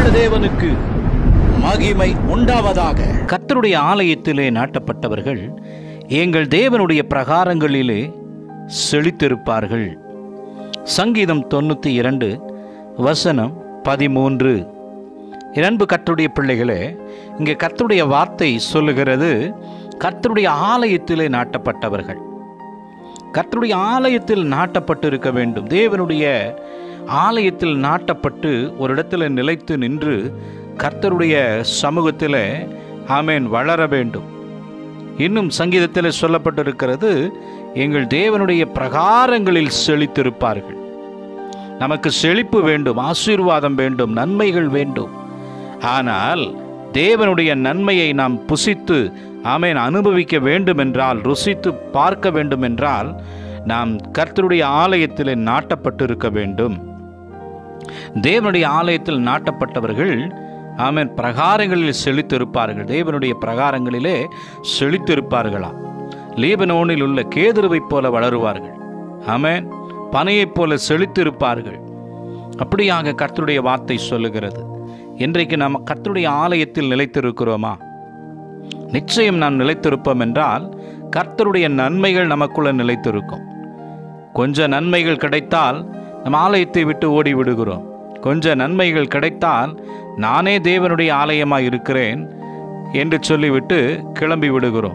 தேவனுக்கு மகிமை உண்டாவதாக கர்த்தருடைய ஆலயத்திலே நாட்டப்பட்டவர்கள் எங்கள் தேவனுடைய பிரகாரங்களிலே செழித்திருப்பார்கள் சங்கீதம் தொண்ணூற்றி இரண்டு வசனம் பதிமூன்று இரண்டு கர்த்தருடைய பிள்ளைகளே இங்கே கர்த்தருடைய வார்த்தை சொல்லுகிறது கர்த்தருடைய ஆலயத்திலே நாட்டப்பட்டவர்கள் கர்த்தருடைய ஆலயத்தில் நாட்டப்பட்டு இருக்க வேண்டும் தேவனுடைய ஆலயத்தில் நாட்டப்பட்டு ஒரு இடத்துல நிலைத்து நின்று கர்த்தருடைய சமூகத்தில் ஆமேன் வளர வேண்டும் இன்னும் சங்கீதத்தில் சொல்லப்பட்டிருக்கிறது எங்கள் தேவனுடைய பிரகாரங்களில் செழித்திருப்பார்கள் நமக்கு செழிப்பு வேண்டும் ஆசீர்வாதம் வேண்டும் நன்மைகள் வேண்டும் ஆனால் தேவனுடைய நன்மையை நாம் புசித்து ஆமேன் அனுபவிக்க வேண்டும் என்றால் ருசித்து பார்க்க வேண்டும் என்றால் நாம் கர்த்தருடைய ஆலயத்தில் நாட்டப்பட்டிருக்க வேண்டும் தேவனுடைய ஆலயத்தில் நாட்டப்பட்டவர்கள் ஆமேன் பிரகாரங்களில் செழித்திருப்பார்கள் தேவனுடைய பிரகாரங்களிலே செழித்திருப்பார்களாம் லீபனோனில் உள்ள கேதுருவைப் போல வளருவார்கள் ஆமேன் பனையைப் போல செழித்திருப்பார்கள் அப்படியாக கர்த்தருடைய வார்த்தை சொல்லுகிறது இன்றைக்கு நாம் கர்த்தருடைய ஆலயத்தில் நிலைத்திருக்கிறோமா நிச்சயம் நாம் நிலைத்திருப்போம் என்றால் கர்த்தருடைய நன்மைகள் நமக்குள்ள நிலைத்திருக்கும் கொஞ்ச நன்மைகள் கிடைத்தால் நம் ஆலயத்தை விட்டு ஓடி விடுகிறோம் கொஞ்ச நன்மைகள் கிடைத்தால் நானே தேவனுடைய ஆலயமாய் இருக்கிறேன் என்று சொல்லிவிட்டு கிளம்பி விடுகிறோம்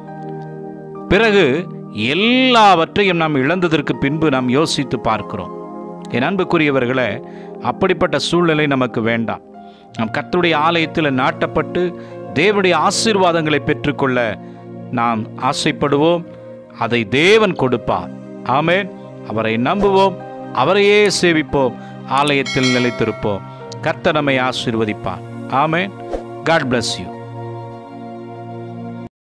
பிறகு எல்லாவற்றையும் நாம் இழந்ததற்கு பின்பு நாம் யோசித்து பார்க்கிறோம் என் அன்புக்குரியவர்களே அப்படிப்பட்ட சூழ்நிலை நமக்கு வேண்டாம் நாம் கர்த்தருடைய ஆலயத்தில் நாட்டப்பட்டு தேவனுடைய ஆசீர்வாதங்களை பெற்றுக்கொள்ள நாம் ஆசைப்படுவோம் அதை தேவன் கொடுப்பார் ஆமேன் அவரை நம்புவோம் அவரையே சேவிப்போம் ஆலயத்தில் நிலைத்திருப்போம் கர்த்தர் நம்மை ஆசீர்வதிப்பார் ஆமேன் காட் bless யூ